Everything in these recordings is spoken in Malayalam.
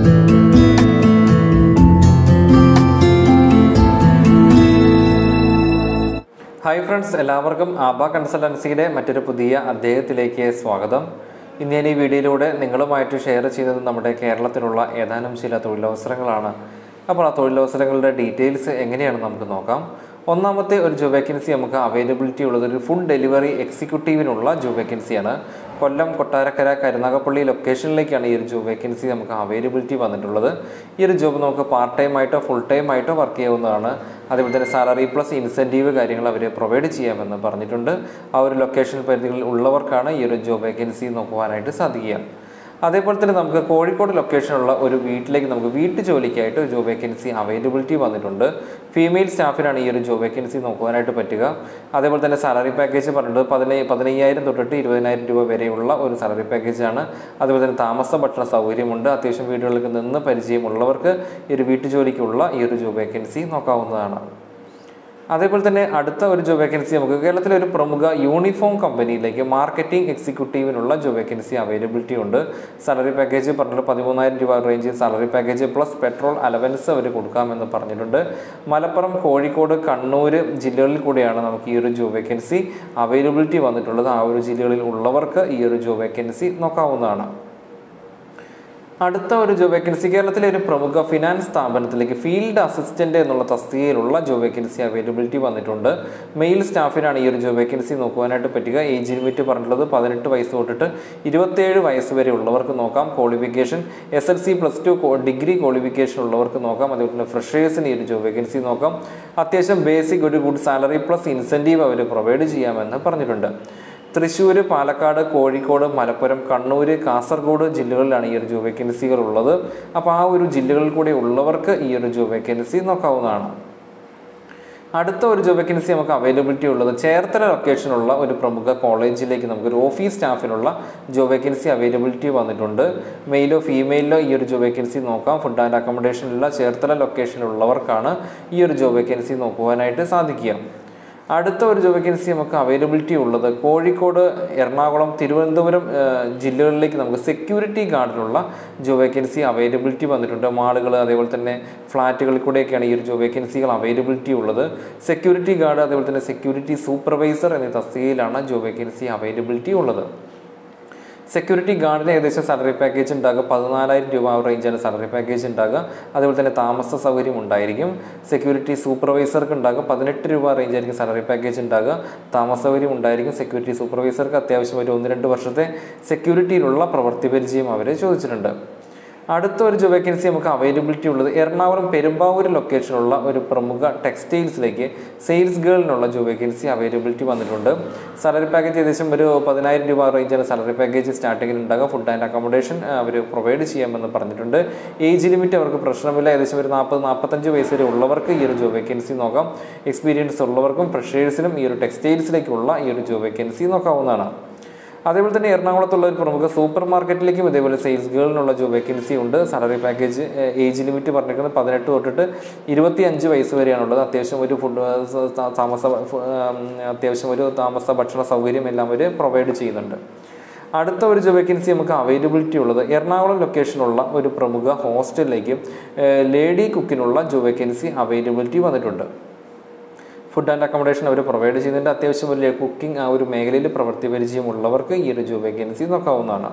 ഹായ് ഫ്രണ്ട്സ് എല്ലാവർക്കും ആബ കൺസൾട്ടൻസിയുടെ മറ്റൊരു പുതിയ അധ്യായത്തിലേക്ക് സ്വാഗതം ഇന്ന് ഞാൻ ഈ വീഡിയോയിലൂടെ നിങ്ങളുമായിട്ട് ഷെയർ ചെയ്യുന്നത് നമ്മുടെ കേരളത്തിലുള്ള ഏതാനും ചില തൊഴിലവസരങ്ങളാണ് അപ്പോൾ ആ തൊഴിലവസരങ്ങളുടെ ഡീറ്റെയിൽസ് എങ്ങനെയാണ് നമുക്ക് നോക്കാം ഒന്നാമത്തെ ഒരു ജോബ് വേക്കൻസി നമുക്ക് അവൈലബിലിറ്റി ഉള്ളത് ഒരു ഫുഡ് ഡെലിവറി എക്സിക്യൂട്ടീവിനുള്ള ജോബ് വേക്കൻസിയാണ് കൊല്ലം കൊട്ടാരക്കര കരുനാഗപ്പള്ളി ലൊക്കേഷനിലേക്കാണ് ഈ ഒരു ജോബ് വേക്കൻസി നമുക്ക് അവൈലബിലിറ്റി വന്നിട്ടുള്ളത് ഈ ഒരു ജോബ് നമുക്ക് പാർട്ട് ടൈം ആയിട്ടോ ഫുൾ ടൈം ആയിട്ടോ വർക്ക് ചെയ്യാവുന്നതാണ് അതേപോലെ തന്നെ സാലറി പ്ലസ് ഇൻസെൻറ്റീവ് കാര്യങ്ങൾ അവർ പ്രൊവൈഡ് ചെയ്യാമെന്ന് പറഞ്ഞിട്ടുണ്ട് ആ ഒരു ലൊക്കേഷൻ പരിധികളിൽ ഉള്ളവർക്കാണ് ഈ ഒരു ജോബ് വേക്കൻസി നോക്കുവാനായിട്ട് സാധിക്കുക അതേപോലെ തന്നെ നമുക്ക് കോഴിക്കോട് ലൊക്കേഷനുള്ള ഒരു വീട്ടിലേക്ക് നമുക്ക് വീട്ടു ജോലിക്കായിട്ട് ഒരു ജോബ് വേക്കൻസി അവൈലബിലിറ്റി വന്നിട്ടുണ്ട് ഫീമെയിൽ സ്റ്റാഫിനാണ് ഈ ഒരു ജോബ് വേക്കൻസി നോക്കുവാനായിട്ട് പറ്റുക അതേപോലെ തന്നെ സാലറി പാക്കേജ് പറഞ്ഞിട്ട് പതിനയ്യ പതിനയ്യായിരം തൊട്ടിട്ട് ഇരുപതിനായിരം രൂപ വരെയുള്ള ഒരു സാലറി പാക്കേജാണ് അതുപോലെ തന്നെ താമസ ഭക്ഷണ സൗകര്യമുണ്ട് അത്യാവശ്യം വീടുകളിൽ നിന്ന് പരിചയമുള്ളവർക്ക് ഈ ഒരു വീട്ടു ജോലിക്കുള്ള ഈ ഒരു ജോബ് വേക്കൻസി നോക്കാവുന്നതാണ് അതേപോലെ തന്നെ അടുത്ത ഒരു ജോബ് വേക്കൻസി നമുക്ക് കേരളത്തിലെ ഒരു പ്രമുഖ യൂണിഫോം കമ്പനിയിലേക്ക് മാർക്കറ്റിംഗ് എക്സിക്യൂട്ടീവിനുള്ള ജോബ് വേക്കൻസി അവൈലബിലിറ്റി ഉണ്ട് സാലറി പാക്കേജ് പറഞ്ഞിട്ട് പതിമൂന്നായിരം രൂപ range salary package plus petrol allowance അവർ കൊടുക്കാമെന്ന് പറഞ്ഞിട്ടുണ്ട് മലപ്പുറം കോഴിക്കോട് കണ്ണൂർ ജില്ലകളിൽ കൂടെയാണ് നമുക്ക് ഈ ഒരു ജോബ് വേക്കൻസി അവൈലബിലിറ്റി വന്നിട്ടുള്ളത് ആ ഒരു ജില്ലകളിൽ ഉള്ളവർക്ക് ഈ ഒരു ജോബ് വേക്കൻസി നോക്കാവുന്നതാണ് അടുത്ത ഒരു ജോബ് വേക്കൻസി കേരളത്തിലെ ഒരു പ്രമുഖ ഫിനാൻസ് സ്ഥാപനത്തിലേക്ക് ഫീൽഡ് അസിസ്റ്റന്റ് എന്നുള്ള തസ്തികയിലുള്ള ജോബ് വേക്കൻസി അവൈലബിലിറ്റി വന്നിട്ടുണ്ട് മെയിൽ സ്റ്റാഫിനാണ് ഈ ഒരു ജോബ് വേക്കൻസി നോക്കുവാനായിട്ട് പറ്റുക ഏജ് ലിമിറ്റ് പറഞ്ഞിട്ടുള്ളത് പതിനെട്ട് വയസ്സ് തൊട്ടിട്ട് ഇരുപത്തേഴ് വയസ്സ് വരെ ഉള്ളവർക്ക് നോക്കാം qualification S L C plus two degree qualification ഉള്ളവർക്ക് നോക്കാം അതേപോലെ തന്നെ ഫ്രഷേഴ്സിന് ഈ ഒരു ജോബ് വേക്കൻസി നോക്കാം അത്യാവശ്യം ബേസിക് ഒരു ഗുഡ് സാലറി പ്ലസ് ഇൻസെൻറ്റീവ് അവർ പ്രൊവൈഡ് ചെയ്യാമെന്ന് പറഞ്ഞിട്ടുണ്ട് തൃശ്ശൂർ പാലക്കാട് കോഴിക്കോട് മലപ്പുറം കണ്ണൂർ കാസർഗോഡ് ജില്ലകളിലാണ് ഈ ഒരു ജോബ് വേക്കൻസികൾ ഉള്ളത് അപ്പോൾ ആ ഒരു ജില്ലകളിൽ കൂടെ ഉള്ളവർക്ക് ഈ ഒരു ജോബ് വേക്കൻസി നോക്കാവുന്നതാണ് അടുത്ത ഒരു ജോബ് വേക്കൻസി നമുക്ക് അവൈലബിലിറ്റി ഉള്ളത് ചേർത്തല ലൊക്കേഷനുള്ള ഒരു പ്രമുഖ കോളേജിലേക്ക് നമുക്ക് ഒരു ഓഫീസ് സ്റ്റാഫിനുള്ള ജോബ് വേക്കൻസി അവൈലബിലിറ്റി വന്നിട്ടുണ്ട് മെയിലോ ഫീമെയിലോ ഈ ഒരു ജോബ് വേക്കൻസി നോക്കാം ഫുഡ് ആൻഡ് അക്കോമഡേഷനുള്ള ചേർത്തല ലൊക്കേഷനിലുള്ളവർക്കാണ് ഈ ഒരു ജോബ് വേക്കൻസി നോക്കുവാനായിട്ട് സാധിക്കുക അടുത്ത ഒരു ജോബ് വേക്കൻസി നമുക്ക് അവൈലബിലിറ്റി ഉള്ളത് കോഴിക്കോട് എറണാകുളം തിരുവനന്തപുരം ജില്ലകളിലേക്ക് നമുക്ക് സെക്യൂരിറ്റി ഗാർഡിനുള്ള ജോബ് വേക്കൻസി അവൈലബിലിറ്റി വന്നിട്ടുണ്ട് മാളുകൾ അതേപോലെ തന്നെ ഫ്ലാറ്റുകളിൽ കൂടെയൊക്കെയാണ് ഈ ഒരു ജോബ് വേക്കൻസികൾ അവൈലബിലിറ്റി ഉള്ളത് സെക്യൂരിറ്റി ഗാർഡ് അതേപോലെ തന്നെ സെക്യൂരിറ്റി സൂപ്പർവൈസർ എന്നീ തസ്തികയിലാണ് ജോബ് വേക്കൻസി അവൈലബിലിറ്റി ഉള്ളത് സെക്യൂരിറ്റി ഗാർഡിന് ഏകദേശം സാലറി പാക്കേജ് ഉണ്ടാകുക പതിനാലായിരം രൂപ ആ റേഞ്ചാണ് സാലറി പാക്കേജ് ഉണ്ടാകുക അതേപോലെ തന്നെ താമസ സൗകര്യം ഉണ്ടായിരിക്കും സെക്യൂരിറ്റി സൂപ്പർവൈസർക്ക് ഉണ്ടാകുക പതിനെട്ട് രൂപ റേഞ്ചായിരിക്കും സാലറി പാക്കേജ് ഉണ്ടാകുക താമസ സൗകര്യം ഉണ്ടായിരിക്കും സെക്യൂരിറ്റി സൂപ്പർവൈസർക്ക് അത്യാവശ്യം ഒരു ഒന്ന് രണ്ട് വർഷത്തെ സെക്യൂരിറ്റിയിലുള്ള പ്രവൃത്തി പരിചയം അവർ ചോദിച്ചിട്ടുണ്ട് അടുത്ത ഒരു ജോബ് വേക്കൻസി നമുക്ക് അവൈലബിലിറ്റി ഉള്ളത് എറണാകുളം പെരുമ്പാവൂർ ലൊക്കേഷനുള്ള ഒരു പ്രമുഖ ടെക്സ്റ്റൈൽസിലേക്ക് സെയിൽസ് ഗേളിനുള്ള ജോബ് വേക്കൻസി അവൈലബിലിറ്റി വന്നിട്ടുണ്ട് സാലറി പാക്കേജ് ഏകദേശം ഒരു പതിനായിരം രൂപ റേഞ്ചാണ് സാലറി പാക്കേജ് സ്റ്റാർട്ടിങ്ങിൽ ഉണ്ടാകുക ഫുഡ് ആൻഡ് അക്കോമഡേഷൻ അവർ പ്രൊവൈഡ് ചെയ്യാമെന്ന് പറഞ്ഞിട്ടുണ്ട് ഏജ് ലിമിറ്റ് അവർക്ക് പ്രശ്നമില്ല ഏകദേശം ഒരു നാൽപ്പത് നാൽപ്പത്തഞ്ച് വയസ്സ് വരെ ഉള്ളവർക്ക് ഈ ഒരു ജോബ് വേക്കൻസി നോക്കാം എക്സ്പീരിയൻസ് ഉള്ളവർക്കും ഫ്രഷേഴ്സിനും ഈ ഒരു ടെക്സ്റ്റൈൽസിലേക്കുള്ള ഈ ഒരു ജോബ് വേക്കൻസി നോക്കാവുന്നതാണ് അതേപോലെ തന്നെ എറണാകുളത്തുള്ള ഒരു പ്രമുഖ സൂപ്പർ മാർക്കറ്റിലേക്കും ഇതേപോലെ സെയിൽസ് ഗേളിനുള്ള ജോബ് വേക്കൻസി ഉണ്ട് സാലറി പാക്കേജ് ഏജ് ലിമിറ്റ് പറഞ്ഞിരിക്കുന്നത് പതിനെട്ട് തൊട്ടിട്ട് ഇരുപത്തി അഞ്ച് വയസ്സ് വരെയാണുള്ളത് അത്യാവശ്യം ഒരു ഫുഡ് താമസ അത്യാവശ്യം ഒരു താമസ ഭക്ഷണ സൗകര്യം എല്ലാം അവർ പ്രൊവൈഡ് ചെയ്യുന്നുണ്ട് അടുത്ത ഒരു ജോബ് വേക്കൻസി നമുക്ക് അവൈലബിലിറ്റി ഉള്ളത് എറണാകുളം ലൊക്കേഷനുള്ള ഒരു പ്രമുഖ ഹോസ്റ്റലിലേക്ക് ലേഡി കുക്കിനുള്ള ജോബ് വേക്കൻസി അവൈലബിലിറ്റി വന്നിട്ടുണ്ട് ഫുഡ് ആൻഡ് അക്കോമഡേഷൻ അവർ പ്രൊവൈഡ് ചെയ്യുന്നുണ്ട് അത്യാവശ്യം ഒരു കുക്കിംഗ് ആ ഒരു മേഖലയിൽ പ്രവൃത്തി പരിചയമുള്ളവർക്ക് ഈ ഒരു ജോബ് വേക്കൻസി നോക്കാവുന്നതാണ്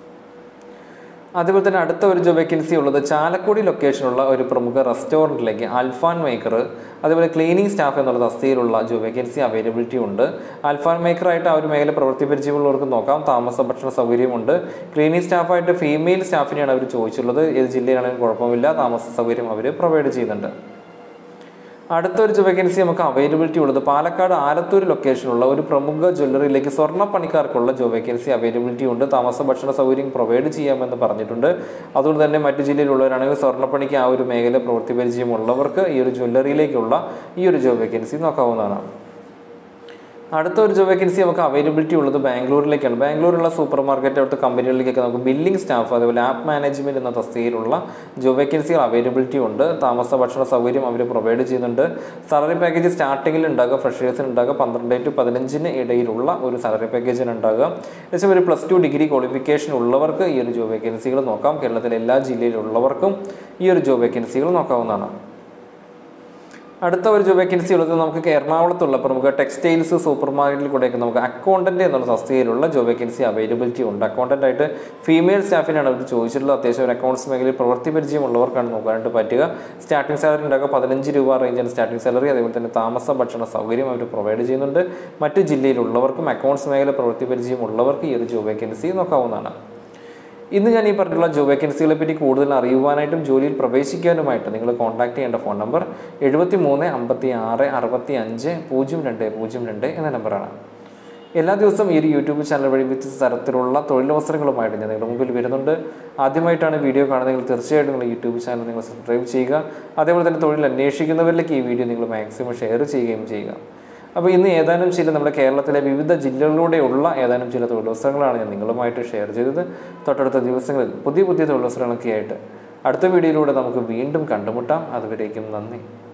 അതേപോലെ തന്നെ അടുത്ത ഒരു ജോബ് വേക്കൻസി ഉള്ളത് ചാലക്കുടി ലൊക്കേഷനുള്ള ഒരു പ്രമുഖ റെസ്റ്റോറൻറ്റിലേക്ക് അൽഫാൻ മേക്കർ അതേപോലെ ക്ലീനിങ് സ്റ്റാഫ് എന്നുള്ള തസ്തിയിലുള്ള ജോബ് വേക്കൻസി അവൈലബിലിറ്റി ഉണ്ട് അൽഫാൻ മേക്കറായിട്ട് ആ ഒരു മേഖല പ്രവൃത്തി പരിചയമുള്ളവർക്ക് നോക്കാം താമസ ഭക്ഷണ സൗകര്യമുണ്ട് ക്ലീനിങ് സ്റ്റാഫായിട്ട് ഫീമെയിൽ സ്റ്റാഫിനെയാണ് അവർ ചോദിച്ചിട്ടുള്ളത് ഏത് ജില്ലയിലാണെങ്കിലും കുഴപ്പമില്ല താമസ സൗകര്യം അവർ പ്രൊവൈഡ് ചെയ്യുന്നുണ്ട് അടുത്തൊരു വേക്കൻസി നമുക്ക് അവൈലബിലിറ്റി ഉള്ളത് പാലക്കാട് ആലത്തൂർ ലൊക്കേഷനുള്ള ഒരു പ്രമുഖ ജ്വല്ലറിയിലേക്ക് സ്വർണ്ണ പണിക്കാർക്കുള്ള ജോബ് വേക്കൻസി അവൈലബിലിറ്റി ഉണ്ട് താമസ ഭക്ഷണ സൗകര്യം പ്രൊവൈഡ് ചെയ്യാമെന്ന് പറഞ്ഞിട്ടുണ്ട് അതുകൊണ്ട് തന്നെ മറ്റു ജില്ലയിലുള്ളവരാണെങ്കിൽ സ്വർണ്ണപ്പണിക്ക് ആ ഒരു മേഖല പ്രവൃത്തി പരിചയമുള്ളവർക്ക് ഈ ഒരു ജ്വല്ലറിയിലേക്കുള്ള ഈ ഒരു ജോബ് വേക്കൻസി നോക്കാവുന്നതാണ് അടുത്ത ഒരു ജോബ് വേക്കൻസി നമുക്ക് അവൈലബിലിറ്റി ഉള്ളത് ബാംഗ്ലൂരിലേക്കാണ് ബാംഗ്ലൂരിലുള്ള സൂപ്പർ മാർക്കറ്റ് അവിടുത്തെ കമ്പനികളിലേക്കൊക്കെ നമുക്ക് ബില്ലിംഗ് സ്റ്റാഫ് അതുപോലെ ആപ്പ് മാനേജ്മെന്റ് എന്ന തസ്തികയിലുള്ള ജോബ് വേക്കൻസികൾ അവൈലബിലിറ്റി ഉണ്ട് താമസ ഭക്ഷണ സൗകര്യം അവർ പ്രൊവൈഡ് ചെയ്യുന്നുണ്ട് സാലറി പാക്കേജ് സ്റ്റാർട്ടിങ്ങിൽ ഉണ്ടാകുക ഫ്രഷേഴ്സിന് ഉണ്ടാകുക പന്ത്രണ്ട് ടു പതിനഞ്ചിന് ഇടയിലുള്ള ഒരു സാലറി പാക്കേജിന് ഉണ്ടാകുക ഏകദേശം ഒരു പ്ലസ് ടു ഡിഗ്രി ക്വാളിഫിക്കേഷൻ ഉള്ളവർക്ക് ഈ ഒരു ജോബ് വേക്കൻസികൾ നോക്കാം കേരളത്തിലെ എല്ലാ ജില്ലയിലുള്ളവർക്കും ഈ ഒരു ജോബ് വേക്കൻസികൾ നോക്കാവുന്നതാണ് അടുത്ത ഒരു ജോബ് വേക്കൻസി ഉള്ളത് നമുക്ക് എറണാകുളത്തുള്ള പ്രമുഖ ടെക്സ്റ്റൈൽസ് സൂപ്പർ മാർക്കറ്റിൽ കൂടെയൊക്കെ നമുക്ക് അക്കൗണ്ടന്റ് എന്നുള്ള തസ്തികയിലുള്ള ജോബ് വേക്കൻസി അവൈലബിലിറ്റി ഉണ്ട് അക്കൗണ്ടന്റ് ആയിട്ട് ഫീമെയിൽ സ്റ്റാഫിനാണ് അവർ ചോദിച്ചിട്ടുള്ളത് അത്യാവശ്യം ഒരു അക്കൗണ്ട്സ് മേഖലയിൽ പ്രവൃത്തി പരിചയമുള്ളവർക്കാണ് നോക്കാനായിട്ട് പറ്റുക സ്റ്റാർട്ടിംഗ് സാലറി ഉണ്ടാക്കുക പതിനഞ്ച് രൂപ റേഞ്ചാണ് സ്റ്റാർട്ടിംഗ് സാലറി അതേപോലെ തന്നെ താമസ ഭക്ഷണ സൗകര്യം അവർ പ്രൊവൈഡ് ചെയ്യുന്നുണ്ട് മറ്റ് ജില്ലയിലുള്ളവർക്കും അക്കൗണ്ട്സ് മേഖല പ്രവൃത്തി പരിചയമുള്ളവർക്ക് ഈ ഒരു ജോബ് വേക്കൻസി നോക്കാവുന്നതാണ് ഇന്ന് ഞാൻ ഈ പറഞ്ഞിട്ടുള്ള ജോബ് വേക്കൻസികളെ പറ്റി കൂടുതൽ അറിയുവാനായിട്ടും ജോലിയിൽ പ്രവേശിക്കാനുമായിട്ട് നിങ്ങൾ കോൺടാക്ട് ചെയ്യേണ്ട ഫോൺ നമ്പർ എഴുപത്തി മൂന്ന് അമ്പത്തി ആറ് അറുപത്തി അഞ്ച് പൂജ്യം രണ്ട് പൂജ്യം രണ്ട് എന്ന നമ്പറാണ് എല്ലാ ദിവസവും ഈ ഒരു യൂട്യൂബ് ചാനൽ വഴി വ്യത്യസ്ത തരത്തിലുള്ള തൊഴിലവസരങ്ങളുമായിട്ട് ഞാൻ നിങ്ങളുടെ മുമ്പിൽ വരുന്നുണ്ട് ആദ്യമായിട്ടാണ് വീഡിയോ കാണുന്നതെങ്കിൽ തീർച്ചയായിട്ടും നിങ്ങൾ യൂട്യൂബ് ചാനൽ നിങ്ങൾ സബ്സ്ക്രൈബ് ചെയ്യുക അതേപോലെ തന്നെ തൊഴിൽ അന്വേഷിക്കുന്നവരിലേക്ക് ഈ വീഡിയോ നിങ്ങൾ മാക്സിമം ഷെയർ ചെയ്യുകയും ചെയ്യുക അപ്പോൾ ഇന്ന് ഏതാനും ചില നമ്മുടെ കേരളത്തിലെ വിവിധ ജില്ലകളിലൂടെയുള്ള ഏതാനും ചില തൊഴിലവസരങ്ങളാണ് ഞാൻ നിങ്ങളുമായിട്ട് ഷെയർ ചെയ്തത് തൊട്ടടുത്ത ദിവസങ്ങളിൽ പുതിയ പുതിയ തൊഴിലവസരങ്ങളൊക്കെ ആയിട്ട് അടുത്ത വീഡിയോയിലൂടെ നമുക്ക് വീണ്ടും കണ്ടുമുട്ടാം അതുവരേക്കും നന്ദി